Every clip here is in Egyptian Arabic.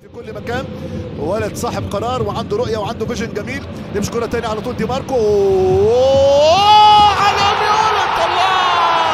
في كل مكان ولد صاحب قرار وعنده رؤيه وعنده فيجن جميل يمشي كره تاني على طول دي ماركو عالمي ولد الله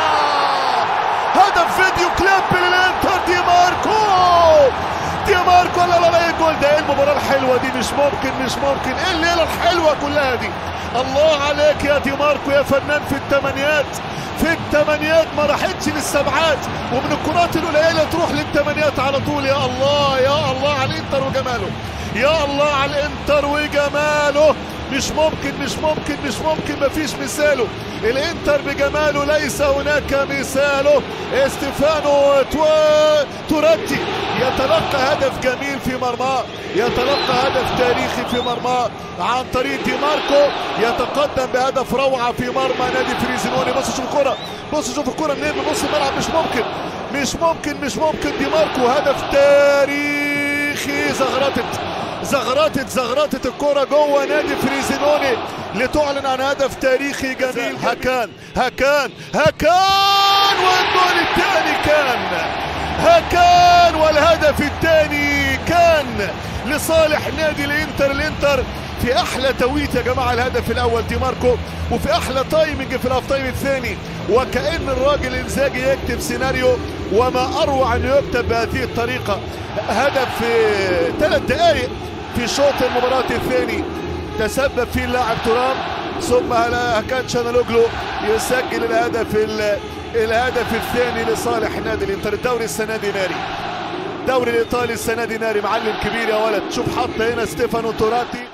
هدف فيديو كليب للانتر دي ماركو دي ماركو لا لا لا ايه الجول ده ايه المباراه الحلوه دي مش ممكن مش ممكن ايه الليله الحلوه كلها دي الله عليك يا دي ماركو يا فنان في الثمانيات في الثمانيات ما راحتش للسبعات ومن الكرات القليله تروح للثمانيات على طول يا الله يا الله على الانتر وجماله يا الله على الانتر وجماله مش ممكن مش ممكن مش ممكن مفيش مثاله الانتر بجماله ليس هناك مثاله استيفانو توراتي يتلقى هدف جميل في مرماه يتلقى هدف تاريخي في مرماه عن طريق دي ماركو يتقدم بهدف روعه في مرمى نادي فريزينوني بص شوف الكره بص شوف الكره منين من نص الملعب مش ممكن مش ممكن مش ممكن دي ماركو هدف تاريخي زغرتت زغرتت زغرتت الكرة جوه نادي فريزينوني لتعلن عن هدف تاريخي جميل هكان هكان هكان والجول الثاني كان هكان والهدف الثاني كان لصالح نادي الانتر الانتر في احلى تويت يا جماعه الهدف الاول دي ماركو وفي احلى تايمنج في الاف تايم الثاني وكان الراجل انزاجي يكتب سيناريو وما اروع انه يكتب بهذه الطريقه هدف في ثلاث دقائق في شوط المباراه الثاني تسبب فيه اللاعب ترام ثم هكان شانالوجلو يسجل الهدف الهدف الثاني لصالح نادي الانتر الدوري السنه دي ناري الدوري الايطالي السنه دي ناري معلم كبير يا ولد شوف حط هنا ستيفانو توراتي